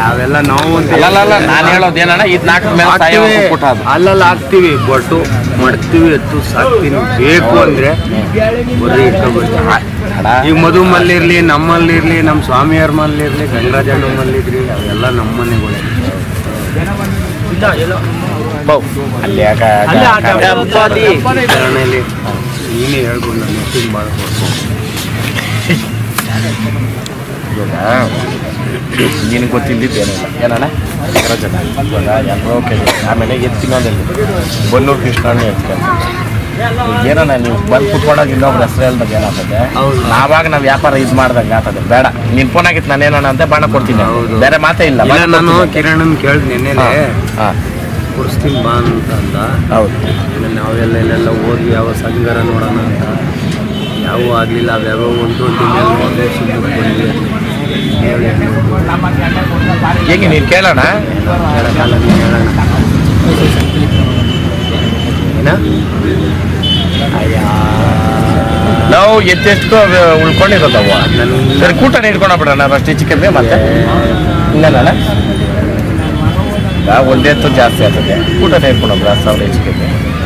ಅವೆಲ್ಲ ನಾವು ಅಂತ ಅಲ್ಲ ಅಲ್ಲ ನಾನು ಹೇಳೋದು ಏನಣ್ಣ ಇದು ನಾಲ್ಕು ಮೇಲೆ ಸಾಯೋ ಹಾಕ್ತೀವಿ. ಪುಟ್ಟ ಅದು ಅಲ್ಲಲ್ಲಿ ಹಾಕ್ತಿವಿ ಬಟ್ಟು ಮಾಡ್ತೀವಿ ಎತ್ತು ಸಾಕ್ತೀನಿ ಬೇಕು ಅಂದ್ರೆ ಬರೀ ಇಟ್ಕೊಬೇಕು ಅಣ್ಣ ಈಗ ಮಧು ಮಲ್ಲಿರ್ಲಿ ನಮ್ಮಲ್ಲಿರ್ಲಿ ನಮ್ಮ ಸ್ವಾಮಿಯವ್ರ ಮಲ್ಲಿರ್ಲಿ ಗಂಗರಾಜಣ್ಣ ಮಲ್ಲಿದ್ರಿ ಅವೆಲ್ಲ ನಮ್ಮ ಮನೆಗಳು ಬೌ ಅಲ್ಲಿ ಯಾಕ ಧರಣಿಲಿ ನೀನೇ ಹೇಳ್ಬೋದು ನಾನು ಎತ್ತಿನ ಭಾಳ ನಿನಗೆ ಗೊತ್ತಿದ್ದಿದ್ದೇನಿಲ್ಲ ಏನಣ್ಣ ರಜನ ಇವಾಗ ಎಲ್ಲರೂ ಕೇಳಿ ಆಮೇಲೆ ಎತ್ತಿನ ಬನ್ನೂರು ಕೃಷ್ಣನೇ ಎತ್ಕೊಂಡು ಏನಣ್ಣ ನೀವು ಬಂದು ಕುತ್ಕೊಂಡಾಗ ಇನ್ನೊಬ್ರು ಹೆಸರು ಹೇಳ್ದಾಗ ಏನಾಗ್ತದೆ ಹೌದು. ನಾವಾಗ ನಾವು ವ್ಯಾಪಾರ ಇದು ಮಾಡ್ದಂಗೆ ಆಗ್ತದೆ ಬೇಡ ನೀನು ಫೋನ್ ಆಗಿತ್ತು ನಾನು ಏನಣ್ಣ ಅಂತ ಬಾಣ ಕೊಡ್ತೀನಿ ಹೌದು. ಬೇರೆ ಮಾತೇ ಇಲ್ಲ ಇಲ್ಲ ಬಾಣ ನಾನು ಕೊಡ್ತೀನಿ. ಕಿರಣನ್ ಕೇಳ್ದೆ ನೆನ್ನೆಲೆ ಹಾ, ಹಾ, ಕೊಡಿಸ್ತೀನಿ ಬಾ ಅಂತ ಅಂದ ಹೌದು ಆಮೇಲೆ ನಾವೆಲ್ಲ ಇಲ್ಲೆಲ್ಲ ಹೋದ್ವಿ ಯಾವ ಸಂಘರ ನೋಡೋಣ ಅಂತ ಯಾವ ಆಗಲಿಲ್ಲ ಅವ್ಯಾವ ಒಂದು ತಿಂಗಳು ನೋಡಿದ್ರೆ ಸುಮ್ಮನೆ ಬಂದ್ವಿ ಹೇಳಿ ಹೇಗೆ ನೀನು ಕೇಳೋಣ ಹೇಳಕ್ಕಾಗಲ್ಲ ನೀನು ಹೇಳೋಣ ಏನ ಅಯ್ಯಾ ನಾವು ಎತ್ತೆಷ್ಟು ಉಳ್ಕೊಂಡಿರೋದವ ನನ್ನ ಸರಿ ಕೂಟ ಇಟ್ಕೊಂಡ ಬಿಡೋಣ ಅಷ್ಟು ಚಿಕನ್ ಮತ್ತೆ ಇನ್ನೇನಣ್ಣ ಈಗ ಒಂದೇ ಎತ್ತು ಜಾಸ್ತಿ ಆಗ್ತದೆ ಊಟ ಇಟ್ಕೊಂಡೋಗ್ರ ಹತ್ತು ಸಾವಿರ ಚಿಕನ್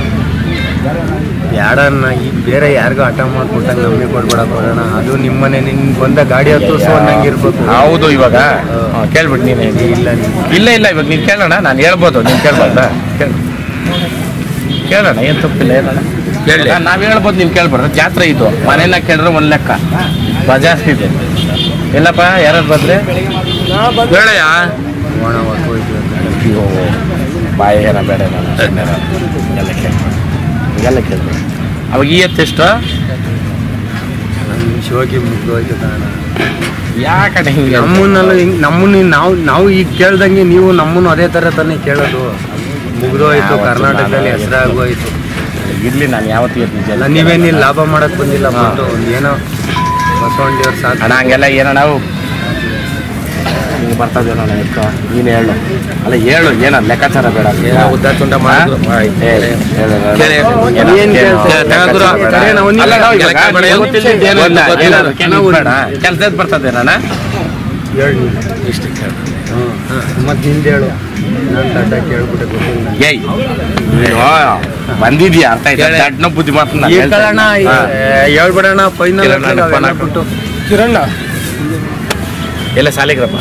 ಯಾಡನ್ನ ಈಗ ಬೇರೆ ಯಾರಿಗೂ ಆಟ ಮಾಡ್ಕೊಟ್ಟಂಗೆ ನಮಗೆ ಕೊಡ್ಬೇಡಕ್ ಹೋಗೋಣ ಅದು ನಿಮ್ಮನೆ ನಿನ್ ಬಂದ ಗಾಡಿ ಹತ್ತು ಸೊ ಅನ್ನಂಗೆ ಇರ್ಬೇಕು ಹೌದು ಇವಾಗ ಹಾ, ಕೇಳ್ಬಿಟ್ಟು ನೀನು ಇಲ್ಲ ನೀನು ಇಲ್ಲ ಇಲ್ಲ ಇವಾಗ ನೀನು ಕೇಳೋಣ ನಾನು ಹೇಳ್ಬೋದು ನೀನು ಕೇಳ್ಬೋದ ಕೇಳ ಕೇಳೋಣ ಏನು ತಪ್ಪಿಲ್ಲ ಏನಣ್ಣ ಕೇಳಿ. ನಾವು ಹೇಳ್ಬೋದು ನೀನು ಕೇಳ್ಬಾರ್ದು ಜಾತ್ರೆ ಇದು ಮನೆಯನ್ನ ಕೇಳಿದ್ರೆ ಒಂದು ಲೆಕ್ಕ ಬಾ ಜಾಸ್ತಿ ಇದೆ ಇಲ್ಲಪ್ಪ ಯಾರು ಬಂದ್ರೆ ಹೇಳಯ್ಯ ಓಣ ಹೋಯ್ತು ಅಂತ ಅಯ್ಯೋ ಬಾಯಿ ಏನ ಬೇಡ ನಾನು ಸುಮ್ನೆ ನಾನು. ಎಲ್ಲ ಕೇಳಿ ಎಲ್ಲ ಕೇಳಿ ಅವಾಗ ಈ ಎತ್ತು ಎಷ್ಟು ನನ್ನ ಶಿವಕಿ ಮುಗ್ದು ಹೋಯ್ತು ಕಾರಣ ಯಾಕಡೆ ಹಿಂಗೆ ನಮ್ಮನ್ನೆಲ್ಲ ಹಿಂಗ್ ನಮ್ಮನ್ನ ನಾವು ನಾವು ಈಗ ಕೇಳ್ದಂಗೆ ನೀವು ನಮ್ಮನ್ನು ಅದೇ ಥರ ತಾನೇ ಕೇಳೋದು ಮುಗ್ದೋಯ್ತು ಯಾವತ್ತೂ ಕರ್ನಾಟಕದಲ್ಲಿ ನಾನು ಹೆಸರಾಗೋಯ್ತು ಇರ್ಲಿ ನಾನು ಯಾವತ್ತೂ ಎತ್ತು ನಿಜ ಅಲ್ಲ ನೀವೇನಿಲ್ಲ ಲಾಭ ಮಾಡಕ್ ಬಂದಿಲ್ಲ ಹಾ. ಬಂದು ಒಂದು ಏನೋ ಬಸವಣ್ಣವ್ರ ಸಾಕು ಅಣ್ಣ ಹಂಗೆಲ್ಲ ಏನೋ ನಾವು ಹಿಂಗೆ ಬರ್ತದೆ ನಾನು ಎತ್ತು ನೀನು ಹೇಳು ಅಲ್ಲ ಹೇಳು ಏನೋ ಲೆಕ್ಕಾಚಾರ ಬೇಡ ಏನೋ ಉದ್ದ ತುಂಡ ಮಾಡಿದ್ರು. ಹಾ? ಏ, ಹೇಳು, ಹೇಳು. ಕೇಳಿ. ಏನೋ ಏನ್ ಕೇಳು. ಕೇಳ್ತೀಯ? ಲೆಕ್ಕಾಚಾರ ಗುರು, ಬೇಡ. ಕರೆ ನಾವು ಒಂದು ಅಲ್ಲ, ನಾವು ಇವಾಗ ಲೆಕ್ಕ ಬೇಡ. ನಿಮ್ಗೆ ಗೊತ್ತಿಲ್ದಿದ್ದು ಏನೂ ಇಲ್ಲ. ಗೊತ್ತಿಲ್ಲ. ಏನಾದ್ರು ಕೇಳಿ ಬೇಡ. ಕೆಲ್ಸದ ಬರ್ತದೆ ನಾನು ಹೇಳಿ ಇಷ್ಟು ಕೇಳು ಮತ್ತೆ ಹಿಂದೆ ಹೇಳು ನಾನು ದಡ್ಡ ಕೇಳ್ಬಿಟ್ಟೆ ಗೊತ್ತಿಲ್ಲ ಏಯ್ ನೀನು ಬಂದಿದ್ಯಾ ಅರ್ಥ ಆಯ್ತಾ ಹೇಳಿ. ದಡ್ಡನ ಬುದ್ಧಿ ಮಾತು ಈ ಕಳಣ ಹೇಳ್ಬಿಡೋಣ ಫೈನಲ್ ಕಿರಣ ಫೋನ್ ಬಿಟ್ಟು ಕಿರಣ್ಣ ಎಲ್ಲ ಸಾಲಿಗ್ರಪ್ಪ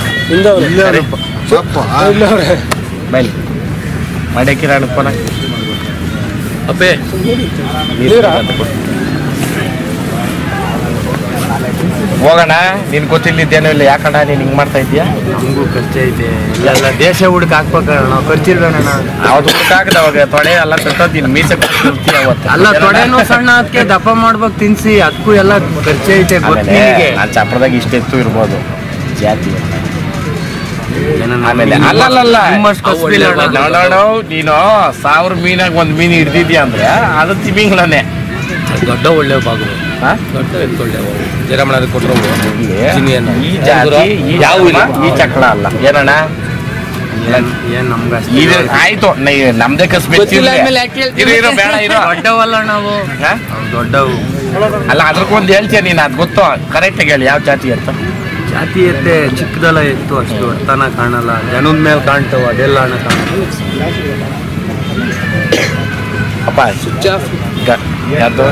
ಬೈಲ್ ಮಂಡ್ಯ ಕಿರಾಣ ಫೋನ್ ಅಪ್ಪೇ ನೀರಾ? ಹೋಗೋಣ ನಿನ್ ಗೊತ್ತಿಲ್ಲಿದ್ದೇನೋ ಇಲ್ಲ ಯಾಕಣ್ಣ ನೀನ್ ಹಿಂಗ್ ಮಾಡ್ತಾ ಇದೀಯಾ ನಮಗೂ ಖರ್ಚು ಐತೆ ಇಲ್ಲೆಲ್ಲ ದೇಶ ಹುಡುಕ ಹಾಕ್ಬೇಕಣ್ಣ ನಾವು ಖರ್ಚಿಲ್ವೇಣ ಅವತ್ತು ಹುಡುಕಾಕದ ಅವಾಗ ತೊಡೆ ಎಲ್ಲ ಕಟ್ಟೋದು ನೀನ್ ಮೀಸೆ ಕೊಡ್ತೀಯ ಅವತ್ತು ಅಲ್ಲ ತೊಡೆನೂ ಸಣ್ಣ ಅದಕ್ಕೆ ದಪ್ಪ ಮಾಡ್ಬೇಕು ತಿನ್ಸಿ ಅದಕ್ಕೂ ಎಲ್ಲ ಖರ್ಚು ಐತೆ ಗೊತ್ತು ಆಮೇಲೆ ನಿನಗೆ ನಾನ್ ಚಾಪ್ರದಾಗ ಇಷ್ಟೆತ್ತು ಇರ್ಬೋದು ಜಾತಿ ಏನೋ ಆಮೇಲೆ ನಿಮ್ಮ- ಅಲ್ಲಲ್ಲ ನಿಮ್ಮಷ್ಟು ಕಸ್ಬಿಲ್ಲ ಅಣ್ಣ. ನೋಡೋಣ ನೀನು ಸಾವಿರ ಮೀನಾಗ ಒಂದ್ ಮೀನು ಹಿಡ್ದಿದ್ಯಾ ಅಂದ್ರೆ ಅದು ತಿಮಿಂಗ್ಳನೆ ದೊಡ್ಡ ಒಳ್ಳೆ ಬಾಗಿಲು ಹಾ? ದೊಡ್ಡ ಎತ್ಕೊಳ್ಳೆ ಜಯರಾಮಣ್ಣ ಕೊಟ್ಟರು ಇಲ್ಲಿ ಈ ಜಾತಿ ಈ ಯಾವ ಇಲ್ಲ ಈ ಚಕ್ರ ಅಲ್ಲ ಏನಣ್ಣ ಏನ್ ಏನ್ ನಮ್ಗೆ ಅಷ್ಟು ಇದು ಆಯ್ತು ನೀ- ನಮ್ದೇ ಕಸ್ಬೇಕು ಗೊತ್ತಿಲ್ಲ ಆಮೇಲೆ ಯಾಕೆ ಹೇಳ್ತೀವಿ? ಇರು ಇರು ಬೇಡ ಇರು ದೊಡ್ಡವಲ್ಲ ನಾವು ಹಾ? ನಾವು ದೊಡ್ಡವು ಅಲ್ಲ ಅದ್ರಕ್ಕೊಂದು ಹೇಳ್ತೀಯ ನೀನು ಅದು ಗೊತ್ತು ಕರೆಕ್ಟಾಗಿ ಹೇಳಿ ಯಾವ ಜಾತಿ ಅಂತ ಜಾತಿ ಎತ್ತೆ ಚಿಕ್ಕದಲ್ಲ ಎತ್ತು ಅಷ್ಟು ಹೊಟ್ಟನ ಕಾಣಲ್ಲ ಜನದ ಮೇಲೆ ಕಾಣ್ತಾವ ಅದೆಲ್ಲ ಹಣ ಕಾಣಲ್ಲ ಅಪ್ಪ ಸ್ವಿಚ್ ಆಫ್ ಗ- ಯಾರ್ದು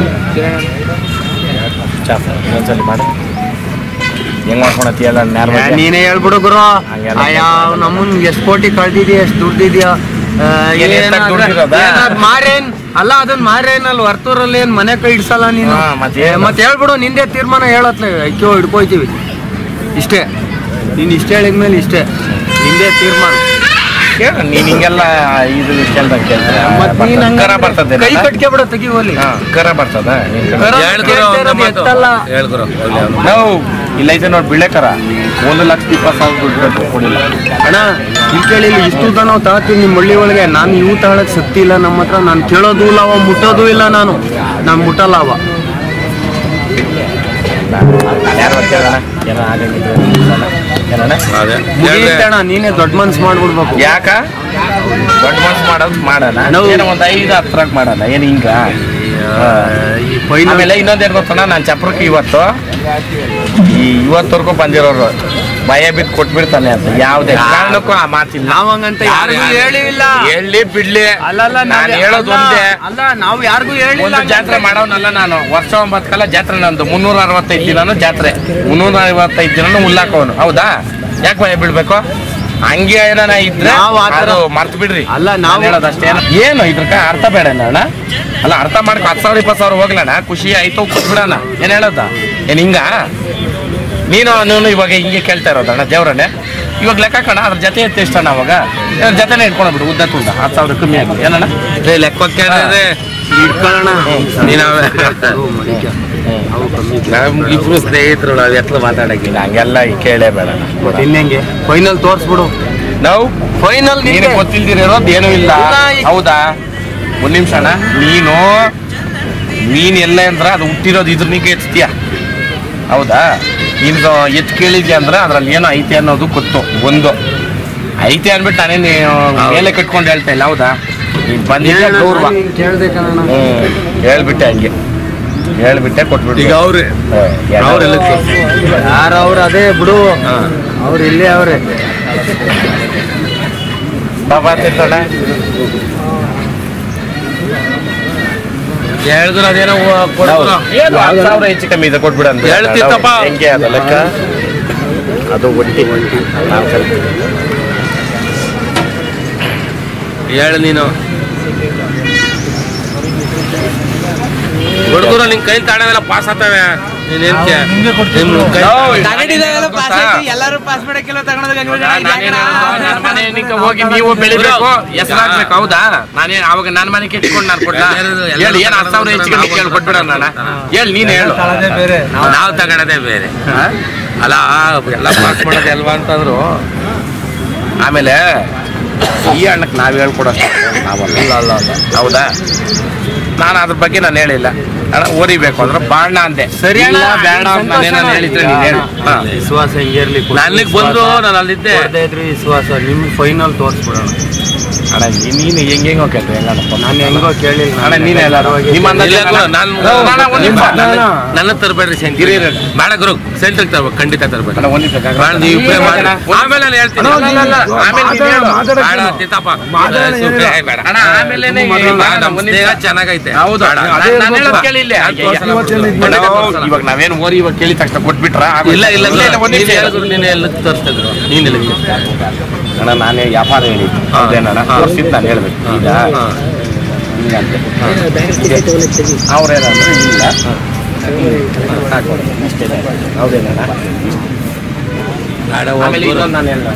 ಚಾಫ್ ಇನ್ನೊಂದ್ಸಲಿ ಮಾಡು ಹೆಂಗ್ ಮಾಡ್ಕೊಳತಿ ಹೇಳ ನ್ಯಾರ ಏ, ನೀನೇ ಹೇಳ್ಬಿಡು ಗುರು ಹಂಗೆಲ್ಲ ಅಯ್ಯ ನಮ್ಮನ್ ಎಷ್ಟು ಕೋಟಿ ಕಳ್ದಿದ್ಯಾ ಎಷ್ಟು ದುಡ್ಡಿದ್ಯಾ ಆ, ಏನ್ ಎಷ್ಟಾಗ್ ಏನಾದ್ರೆ- ದುಡ್ಡಿರೋದಾ? ಏನಾದ್ ಮಾರೇನ್ ಅಲ್ಲ ಅದನ್ನ ಮಾರೇನ್ ಅಲ್ಲಿ ವರ್ತೂರಲ್ಲಿ ಏನ್ ಮನೆ ಕೈ ಇಡ್ಸಲ್ಲ ನೀನು ಹಾ, ಮತ್ತೆ ಏ, ಏನು? ಮತ್ತೆ ಹೇಳ್ಬಿಡು ನಿಂದೆ ತೀರ್ಮಾನ ಹೇಳತ್ಲೆ ಐಕ್ಯೋ ಹಿಡ್ಕೊಯ್ತೀವಿ ಇಷ್ಟೇ ನೀನ್ ಇಷ್ಟೇ ಹೇಳಿದ್ಮೇಲೆ ಇಷ್ಟೇ ನಿಂದೆ ತೀರ್ಮಾನ ಕೇಳ ನೀನ್ ಹಿಂಗೆಲ್ಲ ಇದು ಕೇಳ್ದಂಗೆ ಕೇಳ್ತಾರೆ ಮತ್ ನೀನ್ ಹಂಗ ಕರ ಬರ್ತದೆ ಕೈ ಕಟ್ಕೆ ಬಿಡ ತೆಗಿವಲ್ಲಿ ಹಾ ಕರ ಬರ್ತದ ಕರ ಕೇಳ್ತಾ ಇರೋದು ಎತ್ತಲ್ಲ ಹೇಳ್ಗುರು ನಾವು ಇಲ್ಲ ಐತೆ ನೋಡಿ ಬಿಳೆ ಕರ ಒಂದು ಲಕ್ಷ ಇಪ್ಪತ್ತು ಸಾವಿರ ದುಡ್ಡು ಕಟ್ಟು ಕೊಡಿಲ್ಲ ಅಣ್ಣ ಇಲ್ಲಿ ಕೇಳಿ ಇಲ್ಲಿ ಇಷ್ಟು ಉದ್ದ ನಾವು ತಗತ್ತೀವಿ ನಿಮ್ಮ ಹಳ್ಳಿ ಒಳಗೆ ನಾನು ಇವು ತಗೊಳಕ್ ಶಕ್ತಿ ಇಲ್ಲ ನಮ್ಮ ಹತ್ರ ನಾನು ಕೇಳೋದು ಇಲ್ಲ ಅವ ಮುಟ್ಟೋದು ಇಲ್ಲ ನಾನು ನಾನು ಮುಟ್ಟಲ್ಲ ಅವ ಯಾರು ಕೇಳೋಣ ಏನೋ ಆಗಂಗಿದ್ರೆ ಏನಣ್ಣ ಅದೇ ಮುಗಿಯುತ್ತೆ ಅಣ್ಣ ನೀನೇ ದೊಡ್ಡ ಮನ್ಸು ಮಾಡ್ಬಿಡ್ಬೇಕು ಯಾಕ ದೊಡ್ಡ ಮನ್ಸು ಮಾಡೋದು ಮಾಡೋಣ ನಾವು- ಏನೋ ಒಂದು ಐದು ಹತ್ತರಾಗ ಮಾಡೋಣ ಏನು ಹಿಂಗ ಈ ಫೈನಲ್ ಆಮೇಲೆ ಇನ್ನೊಂದು ಏನು ಗೊತ್ತಣ್ಣ ನಾನು ಚಪ್ರಕ್ಕೆ ಇವತ್ತು ಈ ಇವತ್ತವರೆಗೂ ಬಂದಿರೋರು ಭಯ ಬಿದ್ದು ಕೊಟ್ಬಿಡ್ತಾನೆ ಅಂತ ಯಾವುದೇ ಕಾರಣಕ್ಕೂ ಆ ಮಾತಿಲ್ಲ ನಾವ್ ಹಂಗಂತ ಯಾರಿಗೂ ಹೇಳಿಲ್ಲ ಹೇಳಿ ಬಿಡ್ಲಿ ಅಲ್ಲಲ್ಲ ನಾನು ಹೇಳೋದು ಒಂದೇ ಅಲ್ಲ ನಾವು ಯಾರಿಗೂ ಹೇಳಿಲ್ಲ ಒಂದು ಜಾತ್ರೆ ಮಾಡೋನಲ್ಲ ನಾನು ವರ್ಷ ಒಂಬತ್ತು ಕಾಲ ಜಾತ್ರೆ ನಂದು ಮುನ್ನೂರ ಅರವತ್ತೈದು ದಿನನೂ ಜಾತ್ರೆ ಮುನ್ನೂರ ಅರವತ್ತೈದು ದಿನನೂ ಹುಲ್ಲಾಕೋನು ಹೌದಾ ಯಾಕೆ ಭಯ ಬೀಳ್ಬೇಕು ಹಂಗೆ ಏನಾನ ಇದ್ರೆ ನಾವ್ ಆ ಥರ- ಅದು ಮರ್ತು ಬಿಡ್ರಿ ಅಲ್ಲ, ನಾವು- ನಾನ್ ಹೇಳೋದು ಅಷ್ಟೇ ಏನು ಇದ್ರಕ ಅರ್ಥ ಬೇಡ ಅಣ್ಣ ಅಲ್ಲ ಅರ್ಥ ಮಾಡಕ್ ಹತ್ತು ಸಾವಿರ ಇಪ್ಪತ್ತು ಸಾವಿರ ಹೋಗ್ಲಣ್ಣ ಖುಷಿ ಆಯ್ತು ಕೊಟ್ಬಿಡಣ ಏನ್ ಹೇಳೋದ ಏನ್ ಹಿಂಗ ನೀನು ನೀನು ಇವಾಗ ಹಿಂಗೆ ಕೇಳ್ತಾ ಇರೋದಣ್ಣ ದೇವ್ರನ್ನೇ ಇವಾಗ ಲೆಕ್ಕ ಕಣ ಅದ್ರ ಜೊತೆ ಎತ್ತು ಎಷ್ಟಣ್ಣ ಅವಾಗ ಇದ್ರ ಜೊತೆನೇ ಇಟ್ಕೊಂಡು ಬಿಡು ಉದ್ದ ತುಂಡ ಹತ್ತು ಸಾವಿರ ಕಮ್ಮಿ ಆಗಿದೆ ಏನಣ್ಣ ಲೆಕ್ಕಕ್ಕೆ ಇಟ್ಕೊಳ್ಳೋಣ ನೀನ್ ಅವೆ. ಅದು ಮಡಿಕೆ. ಅವು ಕಮ್ಮಿ ಇಬ್ರು ಸ್ನೇಹಿತರು ನಾವು ಎತ್ಲ ಮಾತಾಡಕ್ಕಿಲ್ಲ ಹಂಗೆಲ್ಲ ಈ ಕೇಳೇ ಬೇಡ ಮತ್ತೆ ಇನ್ನೆಂಗೆ ಫೈನಲ್ ತೋರ್ಸ್ಬಿಡು ನಾವು ಫೈನಲ್ ನೀನು ಗೊತ್ತಿಲ್ದಿರೋದು ಏನೂ ಇಲ್ಲ ಇಲ್ಲ, ಈ- ಹೌದಾ ಒಂದ್ ನಿಮಿಷ ಅಣ್ಣ ನೀನು ನೀನ್ ಎಲ್ಲ ಅಂದ್ರೆ ಅದು ಹುಟ್ಟಿರೋದು ಇದ್ರ ನೀಗೆ ಎತ್ತೀಯ ಹೌದಾ ನಿನ್ದು ಎತ್ ಕೇಳಿದ್ಯಾ ಅಂದ್ರೆ ಅದ್ರಲ್ಲಿ ಏನೋ ಐತೆ ಅನ್ನೋದು ಗೊತ್ತು ಒಂದು ಐತೆ ಅಂದ್ಬಿಟ್ಟು ನಾನೇನು ಮೇಲೆ ಕಟ್ಕೊಂಡು ಹೇಳ್ತಾ ಇಲ್ಲ ಹೌದಾ ನೀನ್ ಬಂದಿದ್ಯಾ ಗೌರವ ಕೇಳ್ದೆ ಕಣ ಹ್ಮ್ ಹೇಳ್ಬಿಟ್ಟೆ ಹಂಗೆ ಹೇಳ್ಬಿಟ್ಟೆ ಕೊಟ್ಬಿಟ್ಟು ಈಗ ಅವ್ರೆ ಅವ್ರೆಲ್ಲ ಯಾರು ಅವ್ರು ಅದೇ ಬಿಡು ಅವ್ರು ಇಲ್ಲೇ ಅವ್ರೆ ಬಾಬಾ ತಿರ್ಸೋಣ ಹೇಳಿದ್ರು ಅದೇನೋ ಕೊಡ್ತು ಏನು ಹತ್ತು ಸಾವಿರ ಹೆಚ್ಚು ಕಮ್ಮಿ ಇದೆ ಕೊಟ್ಬಿಡ ಅಂತ ಹೇಳ್ತಿತ್ತಪ್ಪ. ಹೆಂಗೆ ಅದು ಲೆಕ್ಕ ಅದು ಒಂಟಿ ನಾವು ಕಲ್ತು ಹೇಳು ನೀನು ಹುಡುಗರು ನಿನ್ ಕೈ ತಾಡವೆಲ್ಲ ಪಾಸ್ ಆಗ್ತವೆ ನೀನ್ ಏನ್ಕೆ ನಿಮ್ ಕೈ ಎಲ್ಲರೂ ಪಾಸ್ ಮಾಡಕ್ಕೆಲ್ಲ ನನ್ನ ಮನೆ ನಿಂಕ ಹೋಗಿ ನೀವು ಬೆಳಿಬೇಕು ಹೆಸರಾಗ್ಬೇಕು ಹೌದಾ ನಾನೇ ಅವಾಗ ನನ್ನ ಮನೆ ಕೆಟ್ಕೊಂಡು ನಾನು ಕೊಡ್ಲಾ ಹೇಳಿ ಏನು ಹತ್ತು ಸಾವಿರ ಹೆಚ್ಚು ಕಮ್ಮಿ ಕೇಳಿ ಕೊಟ್ಬಿಡ ನಾನು ಹೇಳಿ ನೀನು ಹೇಳು ಬೇರೆ ನಾವು ತಗೊಳೋದೇ ಬೇರೆ ಅಲ್ಲ ಎಲ್ಲ ಪಾಸ್ ಮಾಡೋದೇ ಅಲ್ವಾ ಅಂತಂದ್ರು ಆಮೇಲೆ ಈ ಹಣ್ಣಕ್ಕೆ ನಾವು ಹೇಳ್ಕೊಡೋಷ್ಟು ನಾವಲ್ಲ ಅಲ್ಲ ಅಲ್ಲ ಅಲ್ಲ ಹೌದಾ ನಾನು ಅದ್ರ ಬಗ್ಗೆ ನಾನು ಹೇಳಿಲ್ಲ ಅಣ್ಣ ಓರಿಬೇಕು ಅಂದ್ರೆ ಬಾಣ ಅಂದೆ ಸರಿ ಅಣ್ಣ, ಇಲ್ಲ, ಬೇಡ ಅಂತ ನಾನೇನಾದ್ರು ಹೇಳಿದ್ರೆ ನೀನು ಹೇಳು ಹಾ. ವಿಶ್ವಾಸ ಹೆಂಗಿರ್ಲಿ ನನಗೆ ಬಂದು ನಾನು ಅಲ್ಲಿದ್ದೆ ಕೊಡ್ದೇ ಇದ್ರು ವಿಶ್ವಾಸ ನಿಮ್ ಫೈನಲ್ ತೋರ್ಸ್ಬಿಡೋಣ ಅಣ್ಣ ನೀ- ನೀನು ಹೆಂಗೆ ಹೆಂಗೋ ಕೇಳ್ರಿ ಹೆಂಗಪ್ಪ ನಾನು ಹೆಂಗೋ ಕೇಳಿಲ್ಲ ಅಣ್ಣ ನೀನು ಎಲ್ಲಾರು ನಿಮ್ಮ ಅಂದಾಜು ಇಲ್ಲ ಗುರು, ನಾನು ಅಣ್ಣ, ಒಂದ್ ನಿಮಿಷ. ನನ್ನ- ನನ್ನ ತರಬೇಡ್ರಿ ಶಂಕರ್ ಇರಿ, ಇರಿ. ಬೇಡ ಗುರು ಸೆಂಟ್ರಿಗೆ ತರ್ಬೇಕು ಖಂಡಿತ ತರಬೇಡ ಅಣ್ಣ, ಒಂದ್ ನಿಮಿಷ ಕಾಕ. ಬೇಡ ನೀವು ಇಬ್ರೇ ಮಾಡಿ ಅಣ್ಣ, ಆಮೇಲೆ ನಾನು ಹೇಳ್ತೀನಿ ಅಣ್ಣ, ಅಲ್ಲ, ಅಲ್ಲ, ಅಲ್ಲ. ಆಮೇಲೆ ನೀನು ಹೇಳು. ಬೇಡ ತಿತ್ತಪ್ಪ ಸುಮ್ನೆ ಬೇಡ ಅಣ್ಣ ಆಮೇಲೆನೆ ಬೇಡ, ಬೇಡ, ನಮ್ಮ ಒಂದ್ ಸ್ನೇಹ ನಿಮಿಷ. ಚೆನ್ನಾಗೈತೆ ಹೌದು ಬೇಡ, ನಾನು- ನಾನು ಹೇಳೋದು ಕೇಳಿ ಇಲ್ಲೇ. ಅದು ತೋರ್ಸಲ್ಲ ಬಿಡು. ಅಣ್ಣ, ಖಂಡಿತ ತೋರ್ಸಲ್ಲ. ಇವಾಗ ನಾವೇನು ಓರಿ ಇವಾಗ ಕೇಳಿದ ತಕ್ಷಣ ಕೊಟ್ಬಿಟ್ರ ಇಲ್ಲ ಇಲ್ಲ ಇಲ್ಲ ಒಂದ್ ನಿಮಿಷ ನೀನು ಹೇಳು. ಹೇಳಿದ್ರು ನೀನು ಎಲ್ಲ ತೋರಿಸ್ತಿದ್ರು ನೀನು ಹೇಳಿದ್ರು ಅಣ್ಣ ನಾನೇ ವ್ಯಾಪಾರ ಹೇಳಿದ್ದು ಹಾ. ಅದೇನಣ್ಣ ಹಾ. ತೋರಿಸಿದ್ದು ನಾನು ಹೇಳ್ಬೇಕು ಈಗ ಹಾ. ಹಿಂಗಂತೆ ಅವ್ರೇನಂದ್ರೆ ಇಲ್ಲ ಹಾಕೋದು ಇಷ್ಟೇ ಹೌದೇನಣ್ಣ ಬೇಡ ಆಮೇಲೆ ಹೋಗ್ಬಿಡು. ಇನ್ನೊಂದು ನಾನು ಹೇಳೋಣ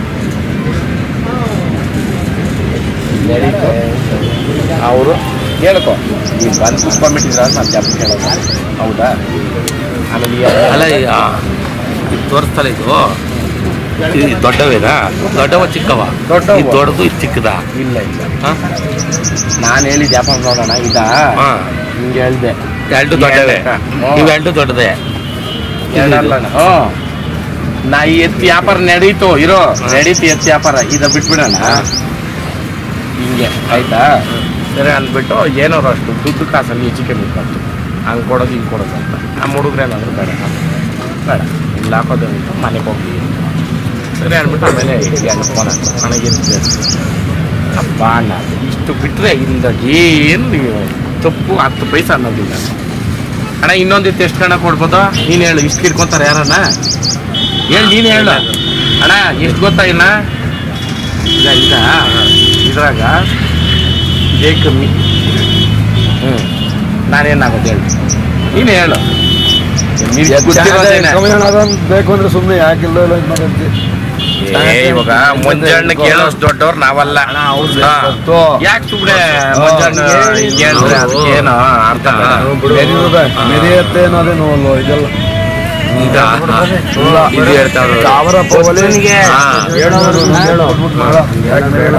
ನಡೀತು ಅವರು ಹೇಳ್ಕೊ ನೀವು ಬಂದು ಕುತ್ಕೊಂಡ್ಬಿಟ್ಟಿದ್ರ ಅಂತ ನಾನು ಜಾಸ್ತಿ ಕೇಳೋದು ಹೌದಾ ಆಮೇಲೆ ಈ ಅಲ್ಲ ಈಗ ಇದು ತೋರಿಸ್ತಲ್ಲ ಇದು ಇದು ದೊಡ್ಡವೇನಾ ದೊಡ್ಡವ ಚಿಕ್ಕವ ದೊಡ್ಡವ. ಇದು ದೊಡ್ಡದು ಇದು ಚಿಕ್ಕದ ಇಲ್ಲ ಇಲ್ಲ ಹಾ? ನಾನು ಹೇಳಿದ ವ್ಯಾಪಾರ ನೋಡೋಣ ಇದ ಹಾ. ಹಿಂಗೆ ಹೇಳ್ದೆ ಎರಡು ದೊಡ್ಡವೇ ಹ್ಮ್. ಇವು ಎರಡು ದೊಡ್ಡದೇ ಎರಡಲ್ಲ ಹ್ಞೂ ನಾ ಈ ಎತ್ತು ವ್ಯಾಪಾರ ನಡೀತು ಇರೋ ನಡೀತು ಎತ್ತು ವ್ಯಾಪಾರ ಇದ ಬಿಟ್ಬಿಡೋಣ ಹಿಂಗೆ ಆಯ್ತಾ ಸರಿ ಅಂದ್ಬಿಟ್ಟು ಏನಾರು ಅಷ್ಟು ದುಡ್ಡು ಕಾಸಲ್ಲಿ ಹೆಚ್ಚು ಕಮ್ಮಿ ಬಂತು ಹಂಗೆ ಕೊಡೋದು ಹಿಂಗೆ ಕೊಡೋದು ಅಂತ ನಮ್ಮ ಹುಡುಗ್ರೇನಾದ್ರು ಬೇಡ ಬೇಡ ಇಲ್ಲಿ ಹಾಕೋದು ಅಂತ ಮನೆಗೆ ಹೋಗಿ ಸರಿ ಅಂದ್ಬಿಟ್ಟು ಆಮೇಲೆ ಎರಡು ಫೋನ್ ಹಾಕ್ತು ನನಗೆ ಅಪ್ಪ ಅಣ್ಣ ಇಷ್ಟು ಬಿಟ್ಟರೆ ಇಂದ ಏನು ನೀವು ತಪ್ಪು ಹತ್ತು ಪೈಸೆ ಅನ್ನೋದಿಲ್ಲ ಅಣ್ಣ ಇನ್ನೊಂದಿತ್ತು ಎಷ್ಟು ಕಣ ಕೊಡ್ಬೋದು ನೀನು ಹೇಳು ಇಷ್ಟು ಇಟ್ಕೊತಾರೆ ಯಾರನ್ನ ಹೇಳು ನೀನು ಹೇಳು ಅಣ್ಣ ಎಷ್ಟು ಗೊತ್ತಾ ಇನ್ನ ಈಗ ಈಗ ಇದ್ರಾಗ ಇದೇ ಕಮ್ಮಿ ಹ್ಞೂ ನಾನೇನಾಗೋದು ಹೇಳು ನೀನು ಹೇಳು ನೀವು ಗೊತ್ತಿರೋದೇನೆ ಬೇಕು ಅಂದ್ರೆ ಸುಮ್ಮನೆ ಯಾಕಿಲ್ಲ ಇಲ್ಲ ಇದು ಮಾಡೋದು. ಏ ಇವಾಗ ಮಂಜಣ್ಣ ಕೇಳೋಷ್ಟು ದೊಡ್ಡವ್ರು ನಾವಲ್ಲ ಗೊತ್ತು. ಯಾಕೆ ಸುಮ್ಮನೆ ಮಂಜಣ್ಣ ಹಿಂಗೆ ಹೇಳಿದ್ರೆ ಅದಕ್ಕೇನು ಅರ್ಥ ಹಾ. ಮೆರೆಯುವುದೇ, ಮೆರೆಯುತ್ತೆ ಅನ್ನೋದೇನು ಅಲ್ವೋ ಇದೆಲ್ಲ ಈಗ ಇಲ್ಲ. ಇದು ಹೇಳ್ತಾವ್ರು. ಚಾವರಪ್ಪ ಒಲೆ. ಹಾ. ಹೇಳೋರು ಹೇಳು. ಬೇಡ. ಯಾಕೆ ಬೇಡ?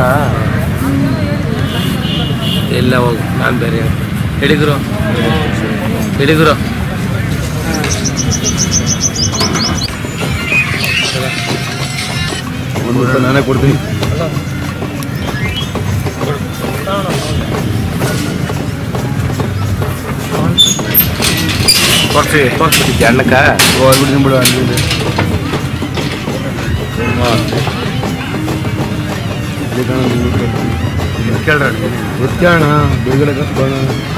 ಎಲ್ಲ ಹೋಗು ನಾನು ಬೇರೆ ಹಿಡಿದ್ರು ಹಿಡಿದ್ರು ಒಂದು ರೂಪಾಯಿ ನಾನೇ ಕೊಡ್ತೀನಿ ತೋರಿಸಿ ತೋರಿಸ್ಬಿಟ್ಟಿದ್ದೆ ಅಣ್ಣಕ್ಕ ಹೋಗ್ಬಿಡ್ತೀನಿ ಬಿಡು ಹಂಗೆ ಕೇಳ್ರ ಗೊತ್ತಣ ಬೇಗಡೆ ಕರ್ಕೋಣ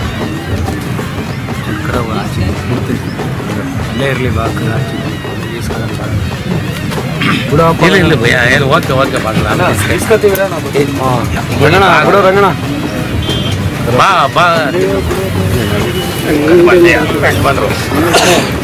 ಚಕ್ರವ ಆಚೆ ಬಿಡ್ತೀನಿ ಅಲ್ಲೇ ಇರಲಿ ಬಾ ಕಡೆ ಆಚೆ ಈಸ್ಕೊಳ್ಳೋದು ಸಾಕು. ಬಿಡಪ್ಪ ಇಲ್ಲ ಇಲ್ಲ ಭಯ ಏನು ಓಕೆ ಓಕೆ ಬಾಗ್ಲ ಇಸ್ಕೊತೀವ್ರ ರಂಗಣ ಬಿಡು ರಂಗಣ ಬಾ ಬಾ ಬಂದ್ರು